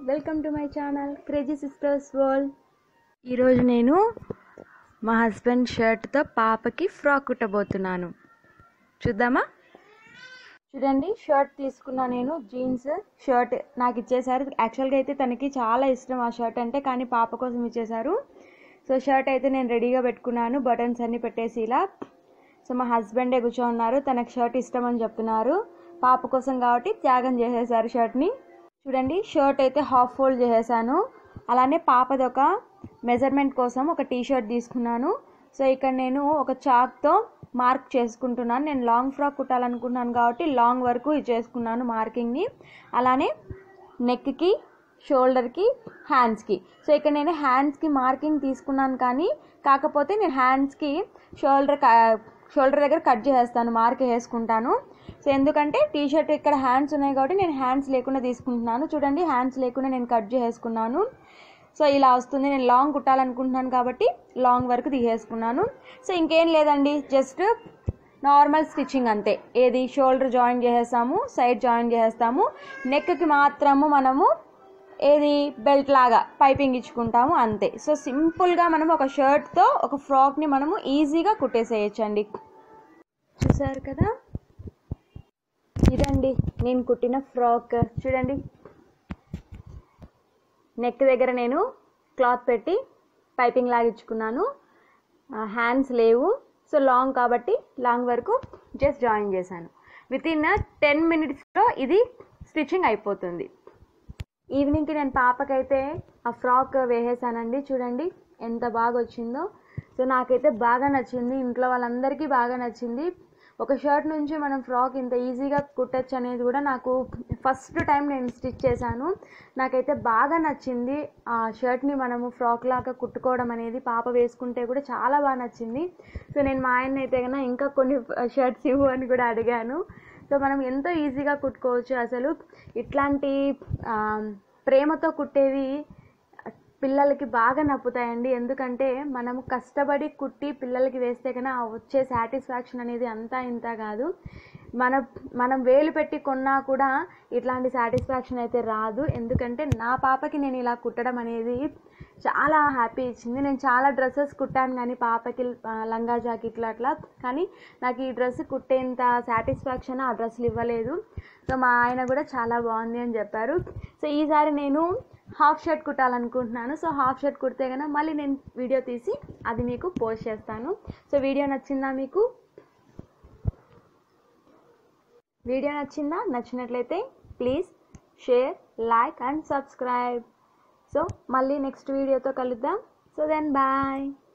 welcome to my channel crazy sisters world ఈరోజు నేను మా హస్బెండ్ షర్ట్తో పాపకి ఫ్రాక్ కుట్టబోతున్నాను చూద్దామా చూడండి షర్ట్ తీసుకున్నా నేను జీన్స్ షర్ట్ నాకు ఇచ్చేసారు యాక్చువల్గా అయితే తనకి చాలా ఇష్టం ఆ షర్ట్ అంటే కానీ పాప కోసం ఇచ్చేసారు సో షర్ట్ అయితే నేను రెడీగా పెట్టుకున్నాను బటన్స్ అన్ని పెట్టేసి ఇలా సో మా హస్బెండే కూర్చోన్నారు తనకు షర్ట్ ఇష్టం అని చెప్తున్నారు పాప కోసం కాబట్టి త్యాగం చేసేసారు షర్ట్ని చూడండి షర్ట్ అయితే హాఫ్ ఫోల్డ్ చేసేసాను అలానే పాపది ఒక మెజర్మెంట్ కోసం ఒక టీ షర్ట్ తీసుకున్నాను సో ఇక్కడ నేను ఒక చాక్తో మార్క్ చేసుకుంటున్నాను నేను లాంగ్ ఫ్రాక్ కుట్టాలనుకున్నాను కాబట్టి లాంగ్ వరకు ఇది చేసుకున్నాను మార్కింగ్ని అలానే నెక్కి షోల్డర్కి హ్యాండ్స్కి సో ఇక్కడ నేను హ్యాండ్స్కి మార్కింగ్ తీసుకున్నాను కానీ కాకపోతే నేను హ్యాండ్స్కి షోల్డర్ షోల్డర్ దగ్గర కట్ చేసేస్తాను మార్క్ వేసుకుంటాను సో ఎందుకంటే టీ షర్ట్ ఇక్కడ హ్యాండ్స్ ఉన్నాయి కాబట్టి నేను హ్యాండ్స్ లేకుండా తీసుకుంటున్నాను చూడండి హ్యాండ్స్ లేకుండా నేను కట్ చేసుకున్నాను సో ఇలా వస్తుంది నేను లాంగ్ కుట్టాలనుకుంటున్నాను కాబట్టి లాంగ్ వరకు తీసేసుకున్నాను సో ఇంకేం లేదండి జస్ట్ నార్మల్ స్టిచ్చింగ్ అంతే ఏది షోల్డర్ జాయిన్ చేసేస్తాము సైడ్ జాయిన్ చేసేస్తాము నెక్కి మాత్రము మనము ఏది బెల్ట్ లాగా పైపింగ్ ఇచ్చుకుంటాము అంతే సో సింపుల్గా మనం ఒక షర్ట్తో ఒక ఫ్రాక్ని మనము ఈజీగా కుట్టేసేయచ్చండి చూసారు కదా ఇదండి నేను కుట్టిన ఫ్రాక్ చూడండి నెక్ దగ్గర నేను క్లాత్ పెట్టి పైపింగ్ లాగించుకున్నాను హ్యాండ్స్ లేవు సో లాంగ్ కాబట్టి లాంగ్ వరకు జస్ట్ జాయిన్ చేశాను విత్ ఇన్ టెన్ మినిట్స్లో ఇది స్టిచ్చింగ్ అయిపోతుంది ఈవినింగ్కి నేను పాపకైతే ఆ ఫ్రాక్ వేసేసానండి చూడండి ఎంత బాగా వచ్చిందో సో నాకైతే బాగా నచ్చింది ఇంట్లో వాళ్ళందరికీ బాగా నచ్చింది ఒక షర్ట్ నుంచి మనం ఫ్రాక్ ఇంత ఈజీగా కుట్టచ్చు అనేది కూడా నాకు ఫస్ట్ టైం నేను స్టిచ్ చేశాను నాకైతే బాగా నచ్చింది ఆ షర్ట్ని మనము ఫ్రాక్ లాగా కుట్టుకోవడం అనేది పాప వేసుకుంటే కూడా చాలా బాగా నచ్చింది సో నేను మా ఆయన అయితే కన్నా ఇంకా కొన్ని షర్ట్స్ ఇవ్వు అని కూడా అడిగాను సో మనం ఎంతో ఈజీగా కుట్టుకోవచ్చు అసలు ఇట్లాంటి ప్రేమతో కుట్టేవి పిల్లలకి బాగా నప్పుతాయండి ఎందుకంటే మనము కష్టపడి కుట్టి పిల్లలకి వేస్తే కన్నా వచ్చే సాటిస్ఫాక్షన్ అనేది అంతా ఇంత కాదు మన మనం వేలు పెట్టి కొన్నా కూడా ఇట్లాంటి సాటిస్ఫాక్షన్ అయితే రాదు ఎందుకంటే నా పాపకి నేను ఇలా కుట్టడం అనేది చాలా హ్యాపీ ఇచ్చింది నేను చాలా డ్రెస్సెస్ కుట్టాను కానీ పాపకి లంగా జాకెట్లు అట్లా కానీ నాకు ఈ డ్రెస్ కుట్టేంత సాటిస్ఫాక్షన్ ఆ డ్రెస్సులు ఇవ్వలేదు సో మా ఆయన కూడా చాలా బాగుంది అని చెప్పారు సో ఈసారి నేను హాఫ్ షర్ట్ కుట్టాలనుకుంటున్నాను సో హాఫ్ షర్ట్ కుడితే కనుక మళ్ళీ నేను వీడియో తీసి అది మీకు పోస్ట్ చేస్తాను సో వీడియో నచ్చిందా మీకు వీడియో నచ్చిందా నచ్చినట్లయితే please share like and subscribe so మళ్ళీ నెక్స్ట్ వీడియోతో కలుద్దాం సో దెన్ బాయ్